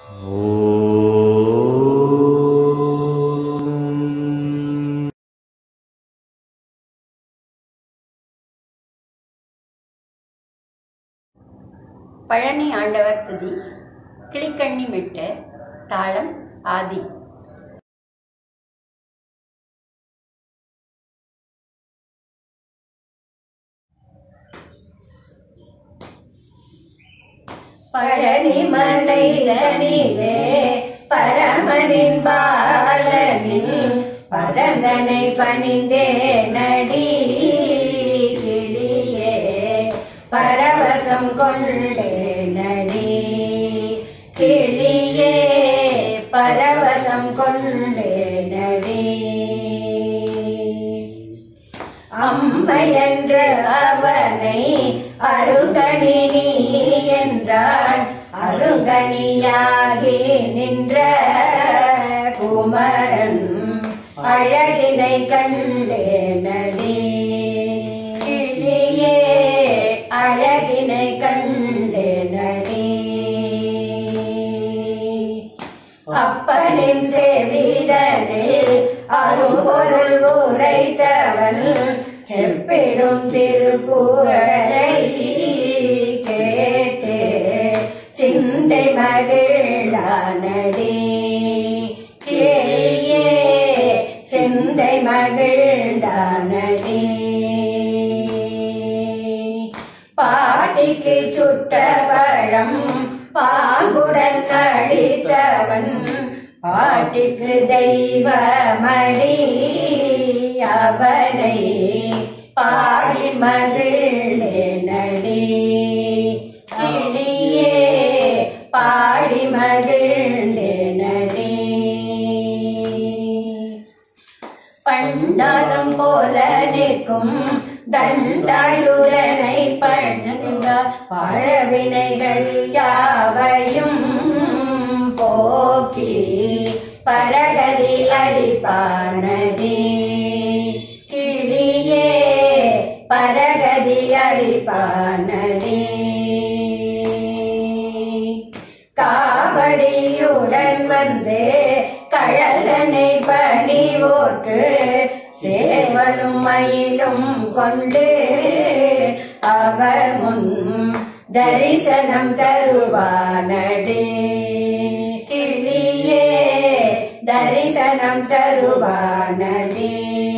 பழனி ஆண்டவர் துதி கிளிக்கண்ணி மெட்டு தாளம் ஆதி பழனிமலை தனிலே பரமனின் பாலனின் பதந்தனை பணிந்தே நடி கிளியே பரவசம் கொண்டே நடி கிளியே பரவசம் கொண்டே நடி அம்மையன்று அவனை அருகணி நீ என்றான் அருகணியாகி நின்ற குமரன் அழகினை கண்டே நடி கிளியே அழகினை கண்டே நடி அப்பனின் சேவிதனில் அரும்பொருள் உரைத்தவன் செப்பிடும் திருப்புகழை கேட்டு சிந்தை மகிழானடி கேயே சிந்தை மகிழ்ந்தானடி பாட்டிக்கு சுட்ட பழம் பாங்குடன் அடித்தவன் பாட்டிக்கு தெய்வமடி அவனை பாடி மகிழே நடி கிளியே பாடி மகிழ்ந்தே நடி பண்டாரம் போல நிற்கும் தண்டாயுதனை பண்ணுங்க பழவினைகள் யாவையும் போக்கி பரகதி அடிப்பானடி கிளியே பரகதி அடிப்பானடி காவடியுடன் வந்து கழலனை பணிவோர்க்கு சேவலும் மயிலும் கொண்டு அவர் முன் தரிசனம் தருவானடி கிளியே தரிசனம் தருவானடி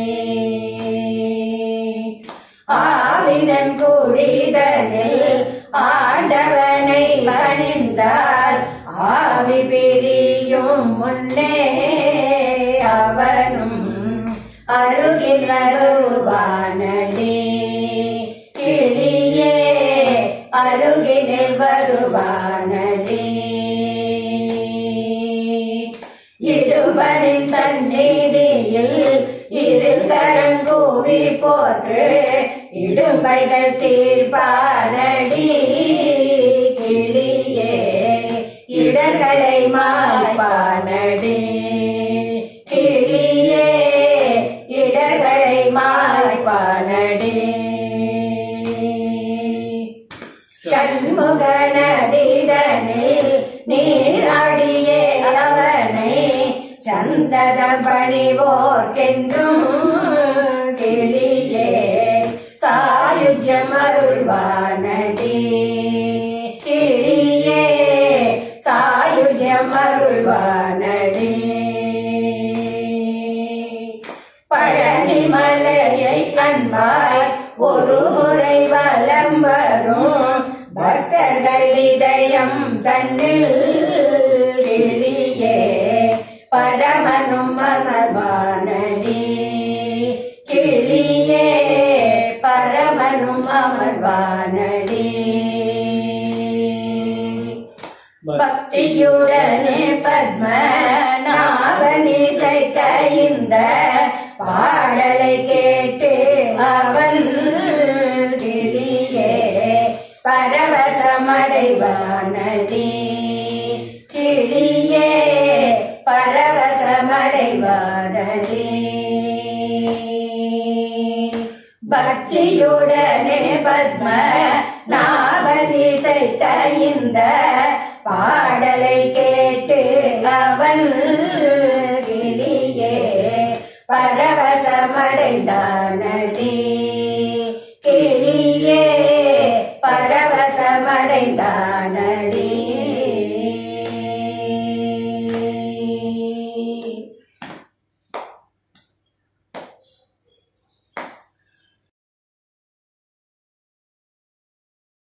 ஆவினன் குடிதனில் ஆண்டவனை பணிந்தால் ஆவி பிரியும் முன்னே அவனும் அருகில் வருவானடி கிளியே அருகினில் வருவானடி இடுவனின் சந்நிதியில் இருகரங்கூவி போர்க்கு இடும்பைகள் தீர்ப்பானடி கிளியே இடர்களை மாய்ப்பானடி கிளியே இடர்களை மாய்ப்பானடி சண்முக நதிதனில் நீராடியே அவனை சந்தத பணிவோர்க்கென்றும் கிளியே சாயுஜம் அருள்வானடி கிளியே சாயுஜம் அருள்வானடி பழனி மலையை அன்பாய் ஒரு முறை வலம் வரும் பக்தர்கள் இதயம் தன்னில் கிளியே பரமனும் அமர்வானடி கிளியே பரமனும் அமர்வானடி பக்தியுடனே பத்ம நாவனிசைத்த இந்த பாடலை கேட்டு அவன் கிளியே பரவசமடைவானடி கிளியே பரவசமடைவானடி பக்தியுடனே பத்ம நாவலிசைத்த இந்த பாடலை கேட்டு அடைந்தானடி